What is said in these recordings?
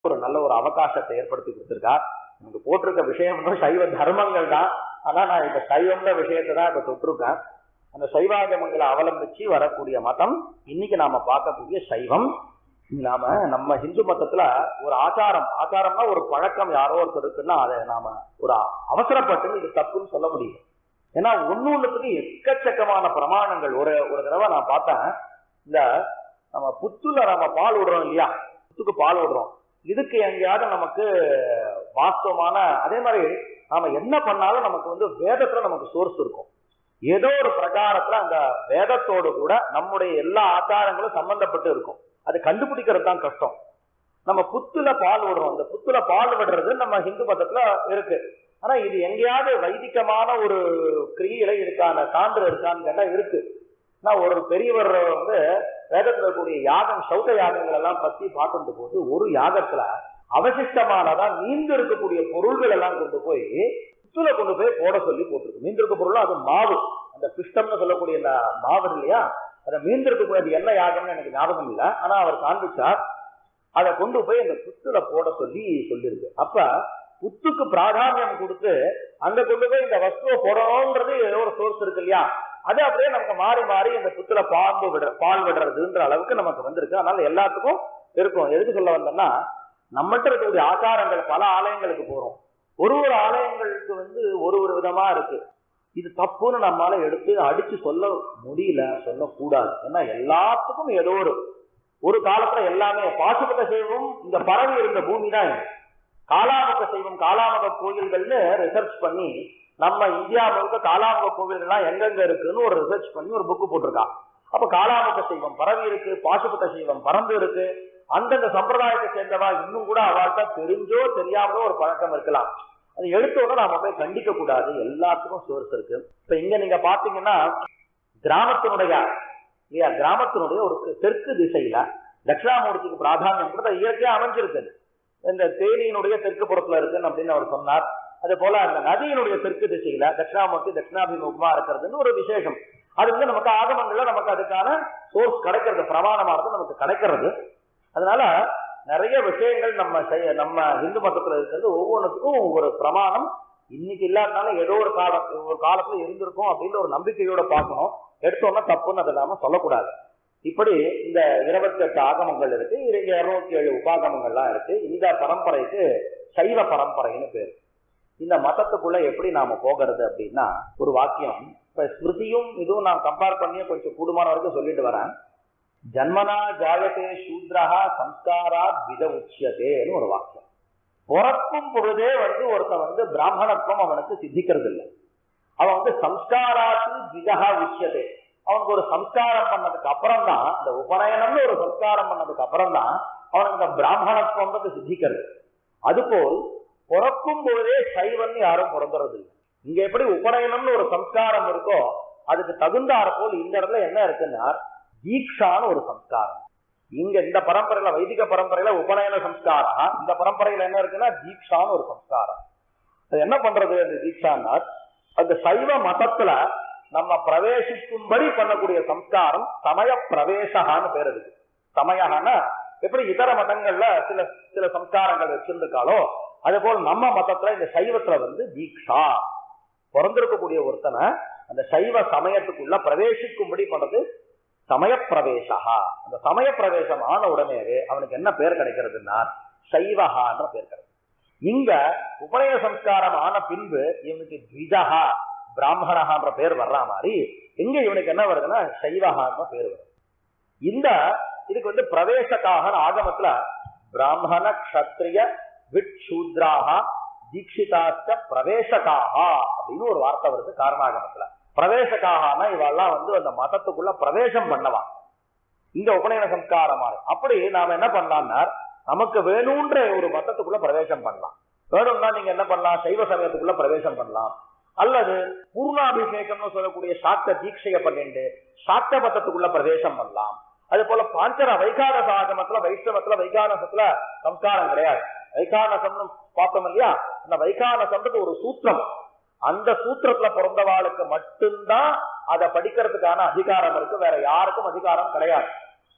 ஒரு நல்ல ஒரு அவகாசத்தை ஏற்படுத்தி கொடுத்திருக்கார் நமக்கு போட்டிருக்க விஷயம் வந்து சைவ தர்மங்கள் தான் ஆனா நான் இப்ப சைவம்ன்ற விஷயத்தை தான் இப்ப தொட்டிருக்கேன் அந்த சைவாகமங்களை அவலம்பிச்சு வரக்கூடிய மதம் இன்னைக்கு நாம பார்க்கக்கூடிய சைவம் நாம நம்ம ஹிந்து மதத்துல ஒரு ஆச்சாரம் ஆச்சாரம்னா ஒரு பழக்கம் யாரோ ஒருத்தர் இருக்குன்னா அதை நாம ஒரு அவசரப்பட்டு இது தப்புன்னு சொல்ல முடியும் ஏன்னா ஒண்ணு ஒண்ணுத்துக்கு எக்கச்சக்கமான பிரமாணங்கள் ஒரு ஒரு தடவை நான் பார்த்தேன் இந்த நம்ம புத்துல நம்ம பால் விடுறோம் இல்லையா புத்துக்கு பால் விடுறோம் இதுக்கு எங்கேயாவது நமக்கு வாஸ்தவமான அதே மாதிரி நாம என்ன பண்ணாலும் நமக்கு வந்து வேதத்துல நமக்கு சோர்ஸ் இருக்கும் ஏதோ ஒரு பிரகாரத்துல அந்த வேதத்தோடு கூட நம்முடைய எல்லா ஆச்சாரங்களும் சம்பந்தப்பட்டு இருக்கும் அது கண்டுபிடிக்கிறது தான் கஷ்டம் நம்ம புத்துல பால் விடுறோம் அந்த புத்துல பால் விடுறது நம்ம ஹிந்து மதத்துல இருக்கு ஆனா இது எங்கேயாவது வைதிகமான ஒரு கிரியில இதுக்கான சான்று இருக்கான்னு கேட்டா இருக்கு நான் ஒரு பெரியவர் வந்து வேதத்துல இருக்கக்கூடிய யாகம் சௌத யாகங்கள் எல்லாம் பத்தி பார்க்கின்ற போது ஒரு யாகத்துல அவசிஷ்டமானதா மீந்து இருக்கக்கூடிய பொருள்கள் எல்லாம் கொண்டு போய் புத்துல கொண்டு போய் போட சொல்லி போட்டிருக்கு மீந்து இருக்க பொருள் அது மாவு அந்த பிஷ்டம்னு சொல்லக்கூடிய இந்த மாவு இல்லையா அதை மீந்து இருக்கக்கூடிய அது என்ன யாகம்னு எனக்கு ஞாபகம் இல்லை ஆனா அவர் காண்பிச்சார் அதை கொண்டு போய் அந்த புத்துல போட சொல்லி சொல்லியிருக்கு அப்ப புத்துக்கு பிராதானியம் கொடுத்து அங்க கொண்டு போய் இந்த வஸ்துவை போடணும்ன்றது ஏதோ ஒரு சோர்ஸ் இருக்கு இல்லையா அது அப்படியே நமக்கு மாறி மாறி இந்த புத்துல பாம்பு விடுற பால் விடுறதுன்ற அளவுக்கு நமக்கு வந்திருக்கு அதனால எல்லாத்துக்கும் இருக்கும் எதுக்கு சொல்ல வந்தோம்னா நம்மகிட்ட இருக்கக்கூடிய ஆச்சாரங்கள் பல ஆலயங்களுக்கு போறோம் ஒரு ஒரு ஆலயங்களுக்கு வந்து ஒரு ஒரு விதமா இருக்கு இது தப்புன்னு நம்மளால எடுத்து அடிச்சு சொல்ல முடியல சொல்லக்கூடாது ஏன்னா எல்லாத்துக்கும் ஏதோ ஒரு ஒரு காலத்துல எல்லாமே பாசுபத சைவம் இந்த பரவி இருந்த பூமி தான் இது. காலாமுக சைவம் காலாமுக கோயில்கள்னு ரிசர்ச் பண்ணி நம்ம இந்தியா முழுக்க காலாமுக கோவில்கள்லாம் எங்கெங்க இருக்குன்னு ஒரு ரிசர்ச் பண்ணி ஒரு புக்கு போட்டிருக்கான் அப்ப காலாமுக சைவம் பரவி இருக்கு பாசுபத சைவம் பறந்து இருக்கு அந்தந்த சம்பிரதாயத்தை சேர்ந்தவா இன்னும் கூட அவள்கிட்ட தெரிஞ்சோ தெரியாமலோ ஒரு பழக்கம் இருக்கலாம் அது எடுத்தோட நாம போய் கண்டிக்க கூடாது எல்லாத்துக்கும் சோர்ஸ் இருக்கு இப்ப இங்க நீங்க பாத்தீங்கன்னா கிராமத்தினுடைய இல்லையா கிராமத்தினுடைய ஒரு தெற்கு திசையில தட்சிணாமூர்த்திக்கு பிராதானியம் கூட இயற்கையா அமைஞ்சிருக்கு இந்த தேனியினுடைய தெற்கு புறத்துல இருக்குன்னு அப்படின்னு அவர் சொன்னார் அதே போல அந்த நதியினுடைய தெற்கு திசையில தட்சிணாமூர்த்தி தட்சிணாபிமுகமா இருக்கிறதுன்னு ஒரு விசேஷம் அது வந்து நமக்கு ஆகமங்கள்ல நமக்கு அதுக்கான சோர்ஸ் கிடைக்கிறது பிரமாணமானது நமக்கு கிடைக்கிறது அதனால நிறைய விஷயங்கள் நம்ம செய்ய நம்ம இந்து மதத்துல இருக்கிறது ஒவ்வொன்றுத்துக்கும் ஒவ்வொரு பிரமாணம் இன்னைக்கு இல்லாதனால ஏதோ ஒரு கால ஒரு காலத்துல இருந்திருக்கும் அப்படின்ற ஒரு நம்பிக்கையோட பார்க்கணும் எடுத்தோம்னா தப்புன்னு அதை நாம சொல்லக்கூடாது இப்படி இந்த இருபத்தி எட்டு ஆகமங்கள் இருக்கு இங்க இருநூத்தி ஏழு உபாகமங்கள்லாம் இருக்கு இந்த பரம்பரைக்கு சைவ பரம்பரைன்னு பேர் இந்த மதத்துக்குள்ள எப்படி நாம போகிறது அப்படின்னா ஒரு வாக்கியம் இப்ப ஸ்மிருதியும் இதுவும் நான் கம்பேர் பண்ணி கொஞ்சம் கூடுமான வரைக்கும் சொல்லிட்டு வரேன் ஜன்மனா ஜாயத்தே சூத்ரஹா சம்ஸ்காரா வித உச்சியதேன்னு ஒரு வாக்கியம் பிறக்கும் பொழுதே வந்து ஒருத்தன் வந்து பிராமணத்துவம் அவனுக்கு சித்திக்கிறது இல்லை அவன் வந்து சம்ஸ்காராத்து விதகா உச்சியதே அவனுக்கு ஒரு சம்ஸ்காரம் பண்ணதுக்கு அப்புறம் தான் இந்த உபநயனம்னு ஒரு சம்ஸ்காரம் பண்ணதுக்கு அப்புறம் தான் அவனுக்கு இந்த பிராமணத்துவம்ன்றது சித்திக்கிறது அதுபோல் பிறக்கும் பொழுதே சைவன் யாரும் பிறந்துறது இல்லை இங்க எப்படி உபநயனம்னு ஒரு சம்ஸ்காரம் இருக்கோ அதுக்கு தகுந்தாற போல் இந்த இடத்துல என்ன இருக்குன்னா தீக்ஷான்னு ஒரு சம்ஸ்காரம் இங்க இந்த பரம்பரையில வைதிக பரம்பரையில உபநயன சம்ஸ்காரம் இந்த பரம்பரையில என்ன இருக்குன்னா தீக்ஷான்னு ஒரு சம்ஸ்காரம் அது என்ன பண்றது அந்த தீக்ஷான்னா அந்த சைவ மதத்துல நம்ம பிரவேசிக்கும்படி பண்ணக்கூடிய சம்ஸ்காரம் சமய பிரவேசகான்னு பேர் இருக்கு சமயகான்னா எப்படி இதர மதங்கள்ல சில சில சம்ஸ்காரங்கள் வச்சிருந்திருக்காளோ அதே போல் நம்ம மதத்துல இந்த சைவத்துல வந்து தீக்ஷா பிறந்திருக்கக்கூடிய ஒருத்தனை அந்த சைவ சமயத்துக்குள்ள பிரவேசிக்கும்படி பண்றது சமய பிரவேசா அந்த சமய பிரவேசம் ஆன உடனேவே அவனுக்கு என்ன பேர் கிடைக்கிறதுன்னா சைவஹான்ற பேர் கிடைக்கும் இங்க உபநய சம்ஸ்காரம் ஆன பின்பு இவனுக்கு த்விஜஹா பிராமணஹான்ற பேர் வர்ற மாதிரி எங்க இவனுக்கு என்ன வருதுன்னா சைவஹான்ற பேர் வருது இந்த இதுக்கு வந்து பிரவேசக்காக ஆகமத்துல பிராமண கஷத்ரிய விட் சூத்ராக தீட்சிதாச்ச பிரவேசக்காக அப்படின்னு ஒரு வார்த்தை வருது காரணாகமத்துல பிரவேசக்காகனா இவெல்லாம் வந்து அந்த மதத்துக்குள்ள பிரவேசம் பண்ணலாம் இந்த உபநயன சம்ஸ்காரமான அப்படி நாம என்ன பண்ணலாம்னா நமக்கு வேணும்ன்ற ஒரு மதத்துக்குள்ள பிரவேசம் பண்ணலாம் வேணும்னா நீங்க என்ன பண்ணலாம் சைவ சமயத்துக்குள்ள பிரவேசம் பண்ணலாம் அல்லது பூர்ணாபிஷேகம்னு சொல்லக்கூடிய சாத்த தீட்சைய பண்ணிட்டு சாத்த மதத்துக்குள்ள பிரவேசம் பண்ணலாம் அது போல பாஞ்சர வைகானச ஆகமத்துல வைஷ்ணவத்துல வைகானசத்துல சம்ஸ்காரம் கிடையாது வைகானசம்னு பார்த்தோம் இல்லையா அந்த வைகானசம்ன்றது ஒரு சூத்திரம் அந்த சூத்திரத்துல பிறந்தவாளுக்கு மட்டும்தான் அதை படிக்கிறதுக்கான அதிகாரம் இருக்கு வேற யாருக்கும் அதிகாரம் கிடையாது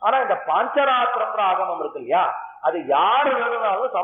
ஆனா இந்த பாஞ்சராத்திரம்ன்ற ஆகமம் இருக்கு இல்லையா அது யாரு வேணும்னாலும்